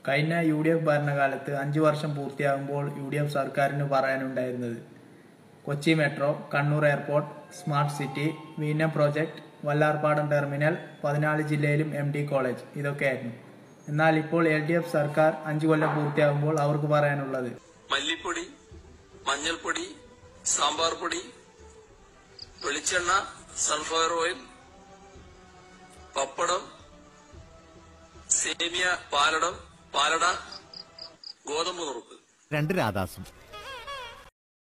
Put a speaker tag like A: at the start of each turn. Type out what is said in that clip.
A: കഴിഞ്ഞ U D F ഭരണകാലത്ത് അഞ്ചു വർഷം പൂർത്തിയാകുമ്പോൾ യു ഡി എഫ് സർക്കാരിന് പറയാനുണ്ടായിരുന്നത് Kochi metro Kannur airport smart city വീനം പ്രോജക്ട് വല്ലാർപാടം ടെർമിനൽ പതിനാല് ജില്ലയിലും എം ഡി കോളേജ് ഇതൊക്കെയായിരുന്നു എന്നാൽ ഇപ്പോൾ എൽ ഡി എഫ് സർക്കാർ അഞ്ചു കൊല്ലം പൂർത്തിയാകുമ്പോൾ അവർക്ക് പറയാനുള്ളത്
B: മല്ലിപ്പൊടി മഞ്ഞൾപ്പൊടി സാമ്പാർ പൊടി വെളിച്ചെണ്ണ സൺഫ്ലവർ ഓയിൽ പപ്പടം സേമിയ പാലടം പാലട ഗോതമ്പ് നുറുക്ക്
C: രണ്ട് രാധാസും